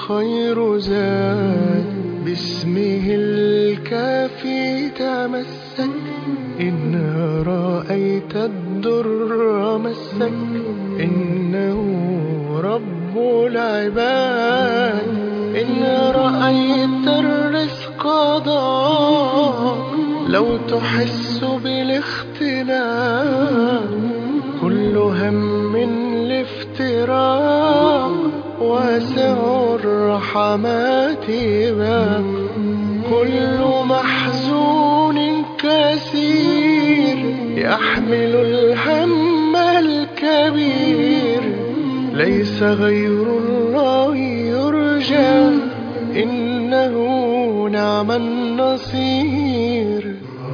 خير زاد باسمه الكافي تمسك إن رأيت الدر مسك إنه رب العباد إن رأيت الرزق ضاق لو تحس بالاختلاف كل هم الافتراق واسع الرحمات باب كل محزون كثير يحمل الهم الكبير ليس غير الله يرجى إنه نعم النصير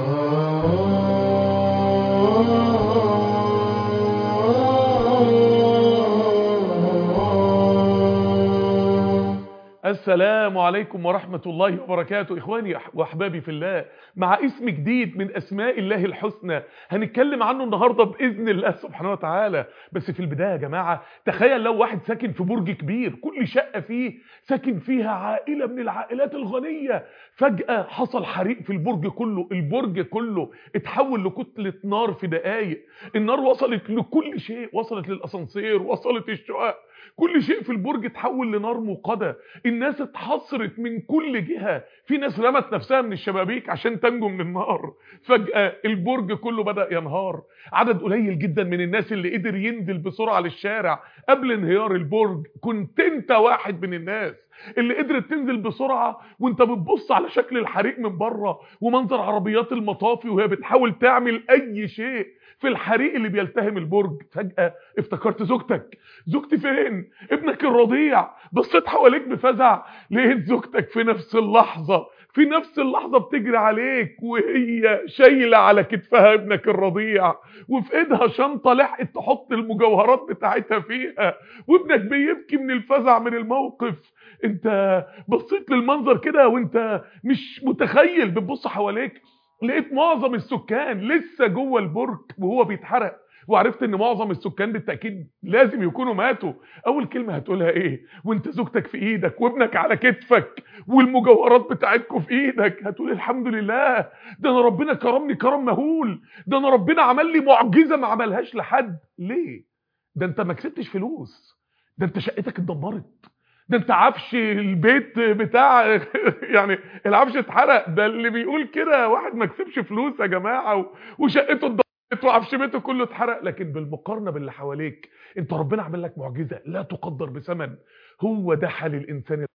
السلام عليكم ورحمة الله وبركاته إخواني وأحبابي في الله مع اسم جديد من أسماء الله الحسنى هنتكلم عنه النهاردة بإذن الله سبحانه وتعالى بس في البداية يا جماعة تخيل لو واحد ساكن في برج كبير كل شقة فيه ساكن فيها عائلة من العائلات الغنية فجأة حصل حريق في البرج كله البرج كله اتحول لكتلة نار في دقايق النار وصلت لكل شيء وصلت للأسانسير وصلت الشقق كل شيء في البرج اتحول لنار موقدة الناس اتحصرت من كل جهة في ناس رمت نفسها من الشبابيك عشان تنجو من النار فجأة البرج كله بدأ ينهار عدد قليل جدا من الناس اللي قدر ينزل بسرعة للشارع قبل انهيار البرج كنت انت واحد من الناس اللي قدرت تنزل بسرعة وانت بتبص على شكل الحريق من بره ومنظر عربيات المطافي وهي بتحاول تعمل اي شيء في الحريق اللي بيلتهم البرج فجأة افتكرت زوجتك زوجتي فين ابنك الرضيع بصيت حواليك بفزع لقيت زوجتك في نفس اللحظة في نفس اللحظة بتجري عليك وهي شايلة على كتفها ابنك الرضيع وفي ايدها شنطة لحقت تحط المجوهرات بتاعتها فيها وابنك بيبكي من الفزع من الموقف انت بصيت للمنظر كده وانت مش متخيل بتبص حواليك لقيت معظم السكان لسه جوه البرج وهو بيتحرق وعرفت ان معظم السكان بالتاكيد لازم يكونوا ماتوا اول كلمه هتقولها ايه وانت زوجتك في ايدك وابنك على كتفك والمجوهرات بتاعتكم في ايدك هتقول الحمد لله ده انا ربنا كرمني كرم مهول ده انا ربنا عمل لي معجزه ما عملهاش لحد ليه ده انت ما كسبتش فلوس ده انت شقتك اتدمرت ده انت عفش البيت بتاع يعني العفش اتحرق ده اللي بيقول كده واحد ما كسبش فلوس يا جماعه وشقته اتدمرت وعفش بيته كله اتحرق لكن بالمقارنه باللي حواليك انت ربنا عمل لك معجزه لا تقدر بثمن هو ده حال الانسان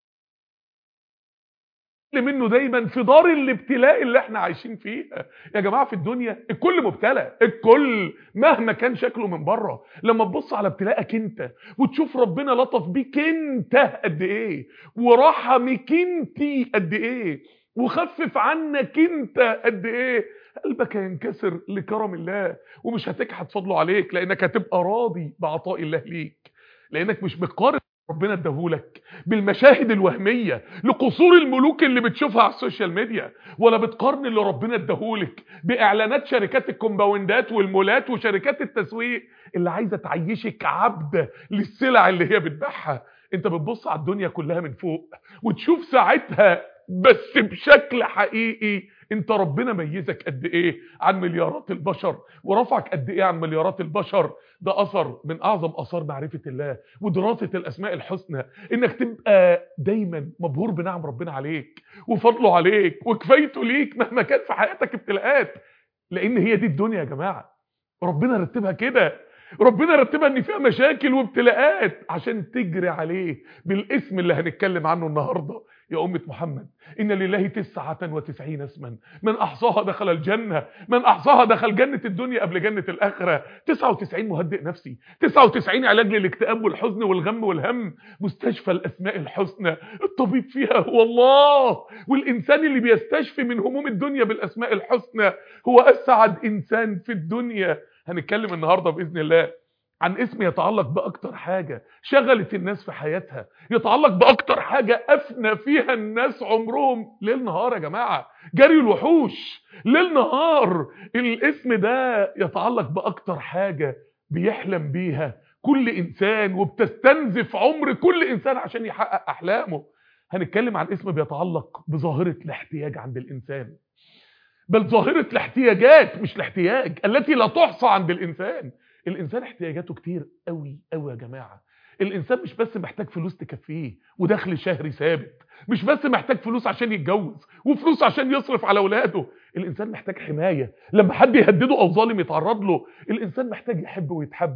منه دايما في دار الابتلاء اللي احنا عايشين فيها يا جماعه في الدنيا الكل مبتلى الكل مهما كان شكله من بره لما تبص على ابتلاءك انت وتشوف ربنا لطف بيك انت قد ايه ورحمك انت قد ايه وخفف عنك انت قد ايه قلبك هينكسر لكرم الله ومش هتجحد فضله عليك لانك هتبقى راضي بعطاء الله ليك لانك مش بتقارن ربنا اداهولك بالمشاهد الوهميه لقصور الملوك اللي بتشوفها على السوشيال ميديا ولا بتقارن اللي ربنا اداهولك باعلانات شركات الكومباوندات والمولات وشركات التسويق اللي عايزه تعيشك عبد للسلع اللي هي بتبيعها انت بتبص على الدنيا كلها من فوق وتشوف ساعتها بس بشكل حقيقي انت ربنا ميزك قد ايه عن مليارات البشر ورفعك قد ايه عن مليارات البشر ده اثر من اعظم اثار معرفه الله ودراسه الاسماء الحسنى انك تبقى دايما مبهور بنعم ربنا عليك وفضله عليك وكفايته ليك مهما كان في حياتك ابتلاءات لان هي دي الدنيا يا جماعه ربنا رتبها كده ربنا رتبها ان فيها مشاكل وابتلاءات عشان تجري عليه بالاسم اللي هنتكلم عنه النهارده يا أمة محمد إن لله تسعة وتسعين اسما من أحصاها دخل الجنة من أحصاها دخل جنة الدنيا قبل جنة الآخرة 99 مهدئ نفسي 99 علاج للاكتئاب والحزن والغم والهم مستشفى الأسماء الحسنى الطبيب فيها هو الله والإنسان اللي بيستشفي من هموم الدنيا بالأسماء الحسنى هو أسعد إنسان في الدنيا هنتكلم النهاردة بإذن الله عن اسم يتعلق بأكتر حاجة شغلت الناس في حياتها يتعلق بأكتر حاجة أفنى فيها الناس عمرهم ليل نهار يا جماعة جري الوحوش ليل نهار الاسم ده يتعلق بأكتر حاجة بيحلم بيها كل انسان وبتستنزف عمر كل انسان عشان يحقق احلامه هنتكلم عن اسم بيتعلق بظاهره الاحتياج عند الانسان بل ظاهره الاحتياجات مش الاحتياج التي لا تحصى عند الانسان الانسان احتياجاته كتير قوي قوي يا جماعه الانسان مش بس محتاج فلوس تكفيه ودخل شهري ثابت مش بس محتاج فلوس عشان يتجوز وفلوس عشان يصرف على اولاده الانسان محتاج حمايه لما حد يهدده او ظالم يتعرض له الانسان محتاج يحب ويتحب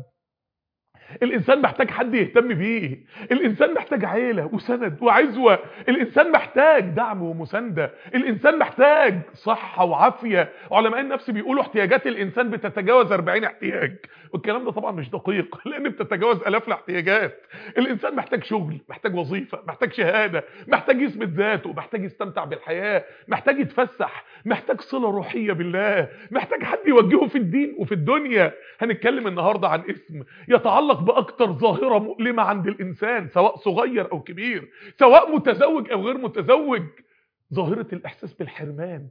الانسان محتاج حد يهتم بيه الانسان محتاج عيله وسند وعزوه الانسان محتاج دعم ومسانده الانسان محتاج صحه وعافيه علماء النفس بيقولوا احتياجات الانسان بتتجاوز 40 احتياج والكلام ده طبعا مش دقيق لان بتتجاوز الاف الاحتياجات الانسان محتاج شغل محتاج وظيفه محتاج شهاده محتاج يثبت ذاته محتاج يستمتع بالحياه محتاج يتفسح محتاج صله روحيه بالله محتاج حد يوجهه في الدين وفي الدنيا هنتكلم النهارده عن اسم يتعلق باكتر ظاهره مؤلمه عند الانسان سواء صغير او كبير سواء متزوج او غير متزوج ظاهره الاحساس بالحرمان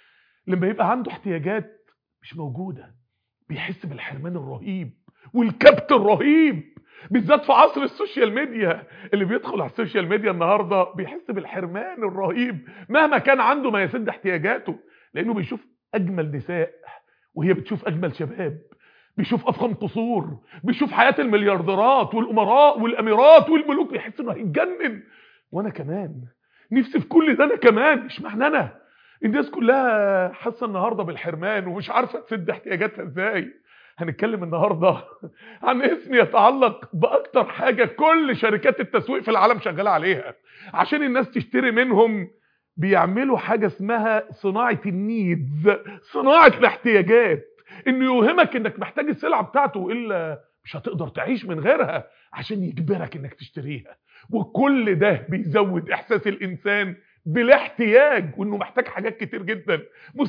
لما يبقى عنده احتياجات مش موجوده بيحس بالحرمان الرهيب والكبت الرهيب بالذات في عصر السوشيال ميديا اللي بيدخل على السوشيال ميديا النهارده بيحس بالحرمان الرهيب مهما كان عنده ما يسد احتياجاته لانه بيشوف اجمل نساء وهي بتشوف اجمل شباب بيشوف افخم قصور بيشوف حياه المليارديرات والامراء والاميرات والملوك بيحس انه هيتجنن وانا كمان نفسي في كل ده انا كمان اشمعنى انا الناس كلها حاسه النهارده بالحرمان ومش عارفه تسد احتياجاتها ازاي هنتكلم النهارده عن اسم يتعلق باكتر حاجه كل شركات التسويق في العالم شغاله عليها عشان الناس تشتري منهم بيعملوا حاجه اسمها صناعه النيدز صناعه الاحتياجات انه يوهمك انك محتاج السلعه بتاعته والا مش هتقدر تعيش من غيرها عشان يجبرك انك تشتريها وكل ده بيزود احساس الانسان بالاحتياج وانه محتاج حاجات كتير جدا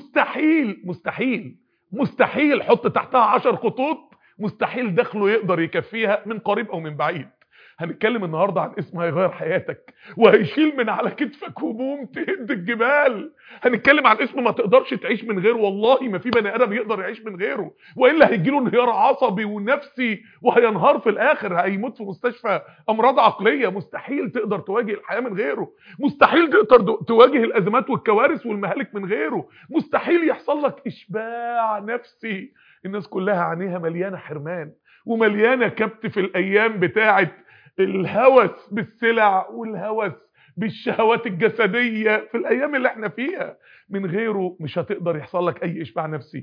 مستحيل مستحيل مستحيل حط تحتها عشر خطوط مستحيل دخله يقدر يكفيها من قريب او من بعيد هنتكلم النهارده عن اسم هيغير حياتك وهيشيل من على كتفك هموم تهد الجبال هنتكلم عن اسم ما تقدرش تعيش من غيره والله ما في بني ادم يقدر يعيش من غيره والا هيجي له انهيار عصبي ونفسي وهينهار في الاخر هيموت في مستشفى امراض عقليه مستحيل تقدر تواجه الحياه من غيره مستحيل تقدر تواجه الازمات والكوارث والمهالك من غيره مستحيل يحصل لك اشباع نفسي الناس كلها عينيها مليانه حرمان ومليانه كبت في الايام بتاعه الهوس بالسلع والهوس بالشهوات الجسدية في الأيام اللي احنا فيها من غيره مش هتقدر يحصل لك أي إشباع نفسي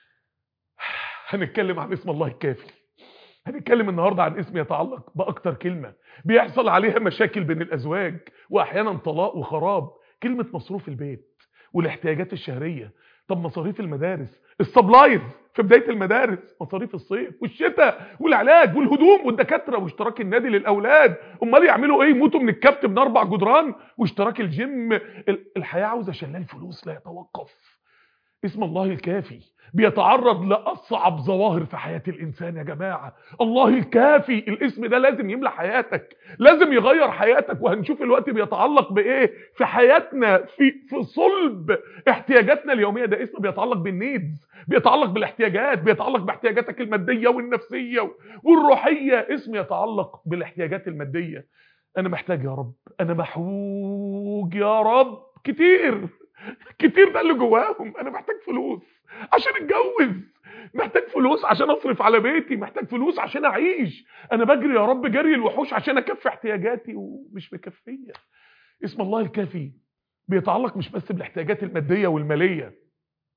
هنتكلم عن اسم الله الكافي هنتكلم النهاردة عن اسم يتعلق بأكتر كلمة بيحصل عليها مشاكل بين الأزواج وأحيانا طلاق وخراب كلمة مصروف البيت والاحتياجات الشهرية طب مصاريف المدارس السبلايز في بدايه المدارس مصاريف الصيف والشتاء والعلاج والهدوم والدكاتره واشتراك النادي للاولاد امال يعملوا ايه يموتوا من الكبت من اربع جدران واشتراك الجيم الحياه عاوزه شلال فلوس لا يتوقف اسم الله الكافي بيتعرض لاصعب ظواهر في حياه الانسان يا جماعه الله الكافي الاسم ده لازم يملى حياتك لازم يغير حياتك وهنشوف الوقت بيتعلق بايه في حياتنا في في صلب احتياجاتنا اليوميه ده اسم بيتعلق بالنيدز بيتعلق بالاحتياجات بيتعلق باحتياجاتك الماديه والنفسيه والروحيه اسم يتعلق بالاحتياجات الماديه انا محتاج يا رب انا محوج يا رب كتير كتير ده اللي جواهم انا محتاج فلوس عشان اتجوز محتاج فلوس عشان اصرف على بيتي محتاج فلوس عشان اعيش انا بجري يا رب جري الوحوش عشان اكفي احتياجاتي ومش مكفيه اسم الله الكافي بيتعلق مش بس بالاحتياجات الماديه والماليه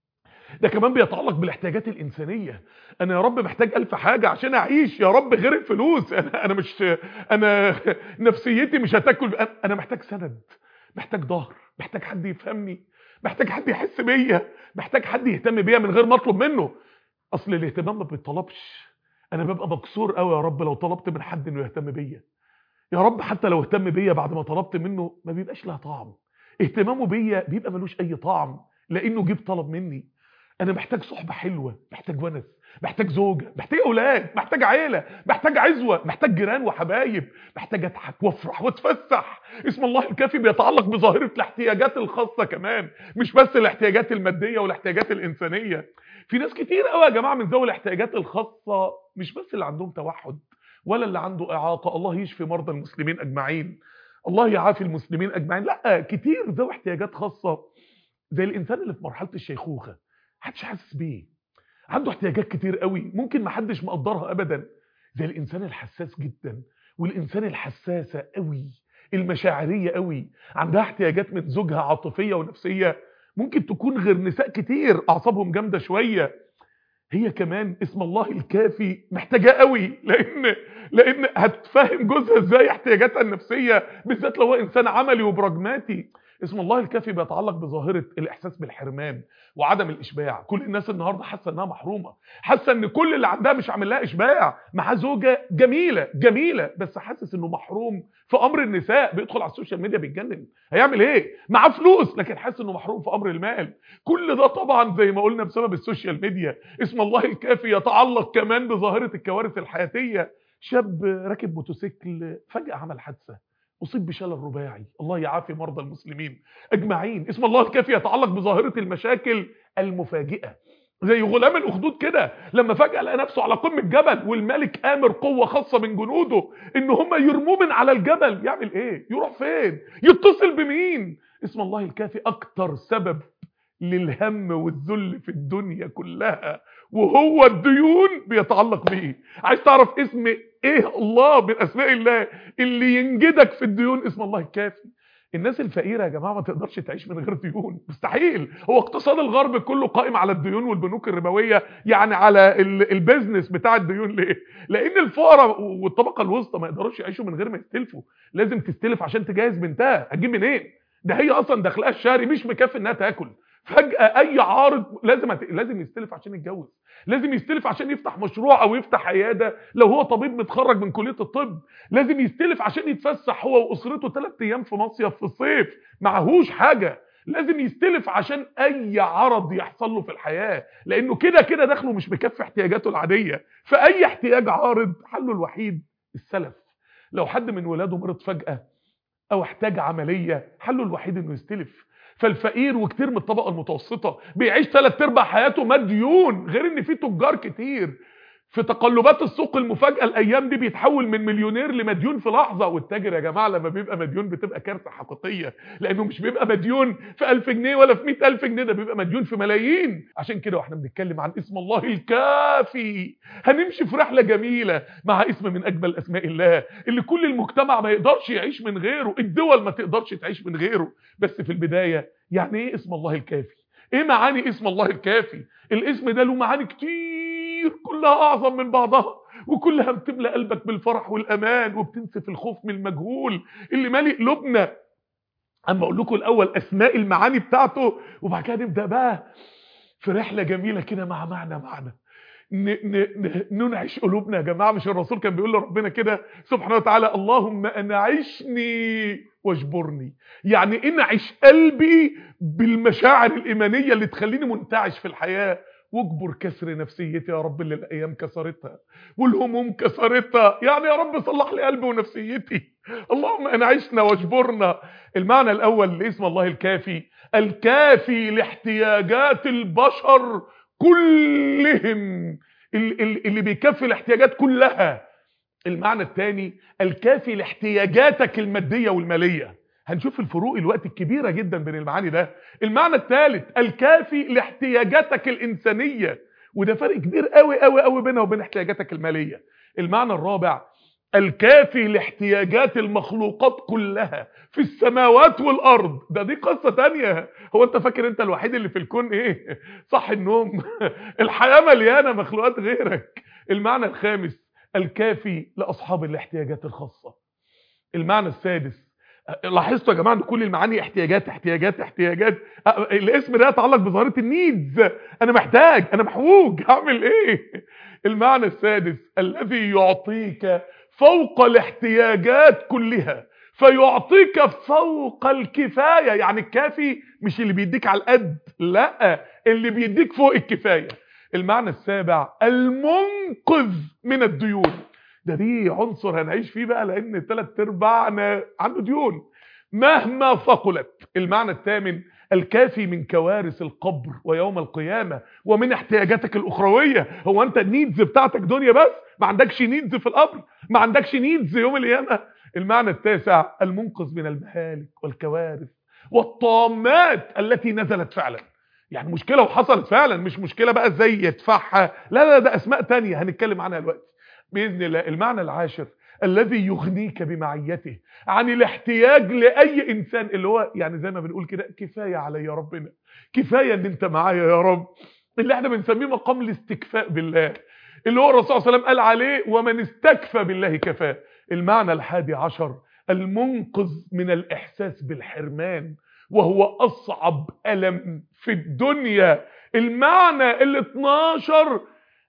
ده كمان بيتعلق بالاحتياجات الانسانيه انا يا رب محتاج الف حاجه عشان اعيش يا رب غير الفلوس انا انا مش انا نفسيتي مش هتاكل انا محتاج سند محتاج ظهر محتاج حد يفهمني محتاج حد يحس بيا محتاج حد يهتم بيا من غير ما اطلب منه اصل الاهتمام ما بيطلبش انا ببقى مكسور قوي يا رب لو طلبت من حد انه يهتم بيا يا رب حتى لو اهتم بيا بعد ما طلبت منه ما بيبقاش لها طعم اهتمامه بيا بيبقى ملوش اي طعم لانه جيب طلب مني انا محتاج صحبه حلوه محتاج ونس محتاج زوجه محتاج اولاد محتاج عيله محتاج عزوه محتاج جيران وحبايب محتاج اضحك وافرح واتفسح اسم الله الكافي بيتعلق بظاهره الاحتياجات الخاصه كمان مش بس الاحتياجات الماديه والاحتياجات الانسانيه في ناس كتير قوي يا جماعه من ذوي الاحتياجات الخاصه مش بس اللي عندهم توحد ولا اللي عنده اعاقه الله يشفي مرضى المسلمين اجمعين الله يعافي المسلمين اجمعين لا كتير ذوي احتياجات خاصه زي الانسان اللي في مرحله الشيخوخه محدش حاسس بيه عنده احتياجات كتير قوي ممكن محدش مقدرها ابدا زي الانسان الحساس جدا والانسان الحساسه قوي المشاعريه قوي عندها احتياجات من زوجها عاطفيه ونفسيه ممكن تكون غير نساء كتير اعصابهم جامده شويه هي كمان اسم الله الكافي محتاجاه قوي لان لان هتفهم جوزها ازاي احتياجاتها النفسيه بالذات لو هو انسان عملي وبراجماتي اسم الله الكافي بيتعلق بظاهره الاحساس بالحرمان وعدم الاشباع كل الناس النهارده حاسه انها محرومه حاسه ان كل اللي عندها مش عامل لها اشباع معاه زوجه جميله جميله بس حاسس انه محروم في امر النساء بيدخل على السوشيال ميديا بيتجنن هيعمل ايه معاه فلوس لكن حاسس انه محروم في امر المال كل ده طبعا زي ما قلنا بسبب السوشيال ميديا اسم الله الكافي يتعلق كمان بظاهره الكوارث الحياتيه شاب راكب موتوسيكل فجاه عمل حادثه أصيب بشلل رباعي الله يعافي مرضى المسلمين أجمعين اسم الله الكافي يتعلق بظاهرة المشاكل المفاجئة زي غلام الأخدود كده لما فجأة لقى نفسه على قمة جبل والملك آمر قوة خاصة من جنوده إن هم يرموه من على الجبل يعمل إيه؟ يروح فين؟ يتصل بمين؟ اسم الله الكافي أكتر سبب للهم والذل في الدنيا كلها وهو الديون بيتعلق بيه عايز تعرف اسم ايه الله من اسماء الله اللي ينجدك في الديون اسم الله الكافي الناس الفقيره يا جماعه ما تقدرش تعيش من غير ديون مستحيل هو اقتصاد الغرب كله قائم على الديون والبنوك الربويه يعني على البيزنس بتاع الديون ليه لان الفقراء والطبقه الوسطى ما يقدروش يعيشوا من غير ما يستلفوا لازم تستلف عشان تجهز بنتها هتجيب منين ده هي اصلا دخلها الشهري مش مكفي انها تاكل فجأة أي عارض لازم هت... لازم يستلف عشان يتجوز لازم يستلف عشان يفتح مشروع أو يفتح عيادة لو هو طبيب متخرج من كلية الطب لازم يستلف عشان يتفسح هو وأسرته ثلاث أيام في مصيف في الصيف معهوش حاجة لازم يستلف عشان أي عرض يحصل له في الحياة لأنه كده كده دخله مش مكفي احتياجاته العادية فأي احتياج عارض حله الوحيد السلف لو حد من ولاده مرض فجأة أو احتاج عملية حله الوحيد إنه يستلف فالفقير وكتير من الطبقه المتوسطه بيعيش ثلاث ارباع حياته مديون غير ان في تجار كتير في تقلبات السوق المفاجاه الايام دي بيتحول من مليونير لمديون في لحظه والتاجر يا جماعه لما بيبقى مديون بتبقى كارثه حقيقيه لانه مش بيبقى مديون في 1000 جنيه ولا في 100000 جنيه ده بيبقى مديون في ملايين عشان كده واحنا بنتكلم عن اسم الله الكافي هنمشي في رحله جميله مع اسم من اجمل اسماء الله اللي كل المجتمع ما يقدرش يعيش من غيره الدول ما تقدرش تعيش من غيره بس في البدايه يعني ايه اسم الله الكافي ايه معاني اسم الله الكافي الاسم ده له معاني كتير كلها اعظم من بعضها وكلها بتملى قلبك بالفرح والامان وبتنسف الخوف من المجهول اللي مالي قلوبنا اما اقول لكم الاول اسماء المعاني بتاعته وبعد كده نبدا بقى في رحله جميله كده مع معنى معنى ننعش قلوبنا يا جماعه مش الرسول كان بيقول لربنا كده سبحانه وتعالى اللهم انعشني واجبرني يعني انعش قلبي بالمشاعر الايمانيه اللي تخليني منتعش في الحياه واجبر كسر نفسيتي يا رب اللي الايام كسرتها والهموم كسرتها يعني يا رب صلح لي قلبي ونفسيتي اللهم انعشنا واجبرنا المعنى الاول لاسم الله الكافي الكافي لاحتياجات البشر كلهم اللي بيكفي الاحتياجات كلها المعنى الثاني الكافي لاحتياجاتك المادية والمالية هنشوف الفروق الوقت الكبيرة جدا بين المعاني ده المعنى الثالث الكافي لاحتياجاتك الإنسانية وده فرق كبير قوي قوي قوي بينها وبين احتياجاتك المالية المعنى الرابع الكافي لاحتياجات المخلوقات كلها في السماوات والارض ده دي قصه تانية هو انت فاكر انت الوحيد اللي في الكون ايه صح النوم الحياه مليانه مخلوقات غيرك المعنى الخامس الكافي لاصحاب الاحتياجات الخاصه المعنى السادس لاحظتوا يا جماعه ان كل المعاني احتياجات احتياجات احتياجات الاسم ده يتعلق بظاهره النيدز انا محتاج انا محوج هعمل ايه المعنى السادس الذي يعطيك فوق الاحتياجات كلها فيعطيك فوق الكفايه يعني الكافي مش اللي بيديك على القد لا اللي بيديك فوق الكفايه المعنى السابع المنقذ من الديون ده دي عنصر هنعيش فيه بقى لان ثلاث ارباعنا عنده ديون مهما ثقلت المعنى الثامن الكافي من كوارث القبر ويوم القيامة ومن احتياجاتك الأخروية هو أنت النيدز بتاعتك دنيا بس ما عندكش نيدز في القبر ما عندكش نيدز يوم القيامة المعنى التاسع المنقذ من المهالك والكوارث والطامات التي نزلت فعلا يعني مشكلة وحصلت فعلا مش مشكلة بقى ازاي يدفعها لا لا ده اسماء تانية هنتكلم عنها دلوقتي بإذن الله المعنى العاشر الذي يغنيك بمعيته عن الاحتياج لأي إنسان اللي هو يعني زي ما بنقول كده كفاية علي ربنا كفاية ان انت معايا يا رب اللي احنا بنسميه مقام الاستكفاء بالله اللي هو الرسول صلى الله عليه وسلم قال عليه ومن استكفى بالله كفاه المعنى الحادي عشر المنقذ من الإحساس بالحرمان وهو أصعب ألم في الدنيا المعنى ال 12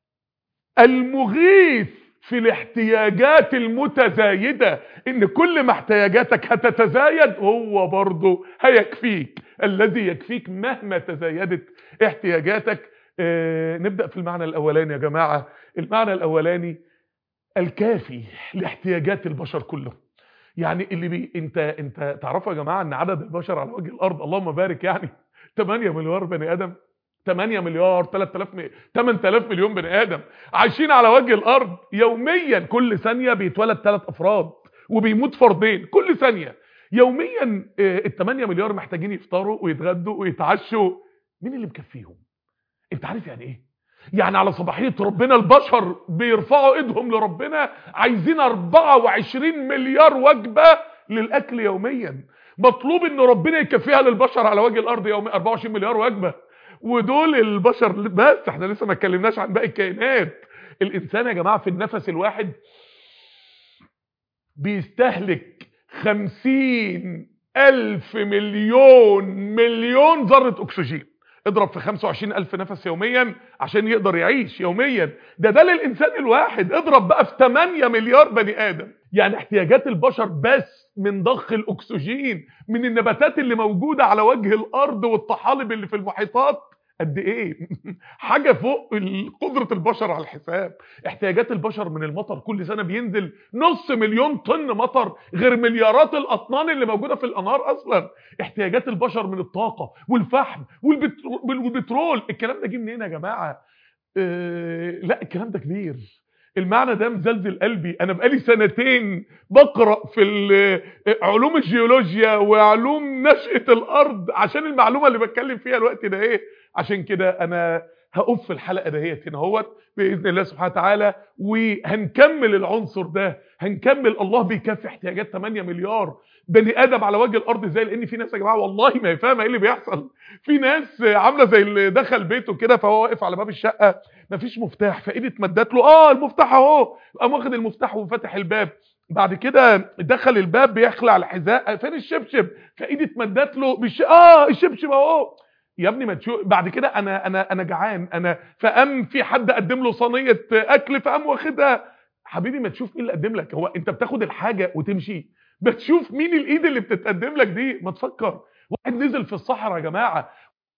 المغيث في الاحتياجات المتزايدة ان كل ما احتياجاتك هتتزايد هو برضه هيكفيك الذي يكفيك مهما تزايدت احتياجاتك اه نبدأ في المعنى الاولاني يا جماعة المعنى الاولاني الكافي لاحتياجات البشر كلهم يعني اللي بي انت انت تعرفوا يا جماعه ان عدد البشر على وجه الارض اللهم بارك يعني 8 مليار بني ادم 8 مليار 3000 م... 8000 مليون بني ادم عايشين على وجه الارض يوميا كل ثانيه بيتولد ثلاث افراد وبيموت فردين كل ثانيه يوميا ال 8 مليار محتاجين يفطروا ويتغدوا ويتعشوا مين اللي مكفيهم انت عارف يعني ايه يعني على صباحية ربنا البشر بيرفعوا ايدهم لربنا عايزين 24 مليار وجبة للأكل يوميا مطلوب ان ربنا يكفيها للبشر على وجه الأرض يوميا 24 مليار وجبة ودول البشر بس احنا لسه ما اتكلمناش عن باقي الكائنات الإنسان يا جماعة في النفس الواحد بيستهلك 50 ألف مليون مليون ذرة أكسجين اضرب في 25 ألف نفس يوميا عشان يقدر يعيش يوميا ده ده للإنسان الواحد اضرب بقى في 8 مليار بني آدم يعني احتياجات البشر بس من ضخ الأكسجين من النباتات اللي موجودة على وجه الأرض والطحالب اللي في المحيطات قد ايه حاجة فوق قدرة البشر على الحساب احتياجات البشر من المطر كل سنة بينزل نص مليون طن مطر غير مليارات الاطنان اللي موجودة في الانهار اصلا احتياجات البشر من الطاقة والفحم والبترول, والبترول. الكلام ده جه منين يا جماعة اه لا الكلام ده كبير المعنى ده مزلزل قلبي انا بقالي سنتين بقرا في علوم الجيولوجيا وعلوم نشأة الارض عشان المعلومة اللي بتكلم فيها الوقت ده ايه عشان كده انا هقف في الحلقه دهيت هنا اهوت باذن الله سبحانه وتعالى وهنكمل العنصر ده هنكمل الله بيكفي احتياجات 8 مليار بني ادم على وجه الارض ازاي لان في ناس يا جماعه والله ما فاهمه ايه اللي بيحصل في ناس عامله زي اللي دخل بيته كده فهو واقف على باب الشقه مفيش مفتاح فايده اتمدت له اه المفتاح اهو قام واخد المفتاح وفتح الباب بعد كده دخل الباب بيخلع الحذاء فين الشبشب فايده اتمدت له بش... اه الشبشب اهو يا ابني ما تشوف بعد كده انا انا انا جعان انا فقام في حد قدم له صينيه اكل فقام واخدها حبيبي ما تشوف مين اللي قدم لك هو انت بتاخد الحاجه وتمشي بتشوف مين الايد اللي بتتقدم لك دي ما تفكر واحد نزل في الصحراء يا جماعه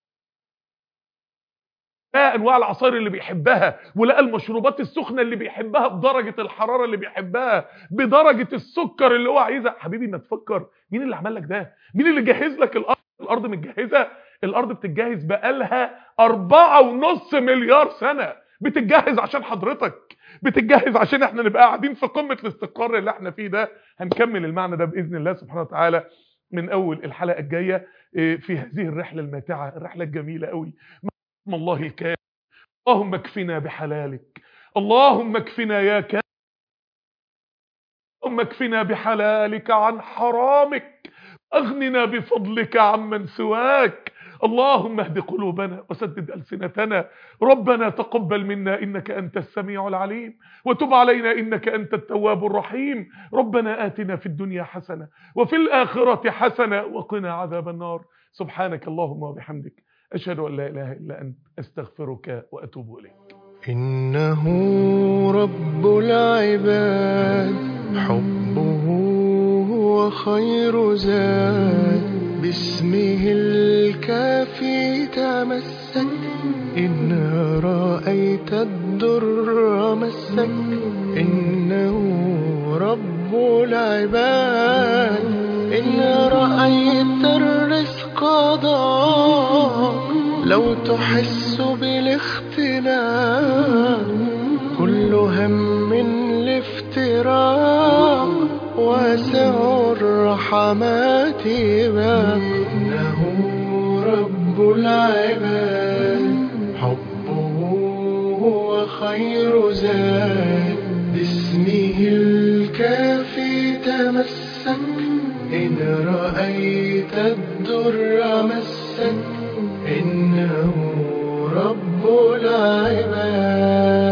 لقى انواع العصائر اللي بيحبها ولقى المشروبات السخنه اللي بيحبها بدرجه الحراره اللي بيحبها بدرجه السكر اللي هو عايزها حبيبي ما تفكر مين اللي عمل لك ده مين اللي جهز لك الارض الارض متجهزه الارض بتتجهز بقالها أربعة ونص مليار سنة بتتجهز عشان حضرتك بتتجهز عشان احنا نبقى قاعدين في قمة الاستقرار اللي احنا فيه ده هنكمل المعنى ده بإذن الله سبحانه وتعالى من أول الحلقة الجاية في هذه الرحلة الماتعة الرحلة الجميلة قوي اسم الله الكامل اللهم اكفنا بحلالك اللهم اكفنا يا كامل اللهم اكفنا بحلالك عن حرامك اغننا بفضلك عمن سواك اللهم اهد قلوبنا وسدد ألسنتنا ربنا تقبل منا إنك أنت السميع العليم وتب علينا إنك أنت التواب الرحيم ربنا آتنا في الدنيا حسنة وفي الآخرة حسنة وقنا عذاب النار سبحانك اللهم وبحمدك أشهد أن لا إله إلا أنت أستغفرك وأتوب إليك إنه رب العباد حبه هو خير زاد باسمه الكافي تمسك إن رأيت الدر مسك إنه رب العباد إن رأيت الرزق القضاء لو تحس بالاختلاف كل هم الافتراق واسع الرحمات باب إنه رب العباد حبه هو خير زاد باسمه الكافي تمسك إن رأيت الدر مسك إنه رب العباد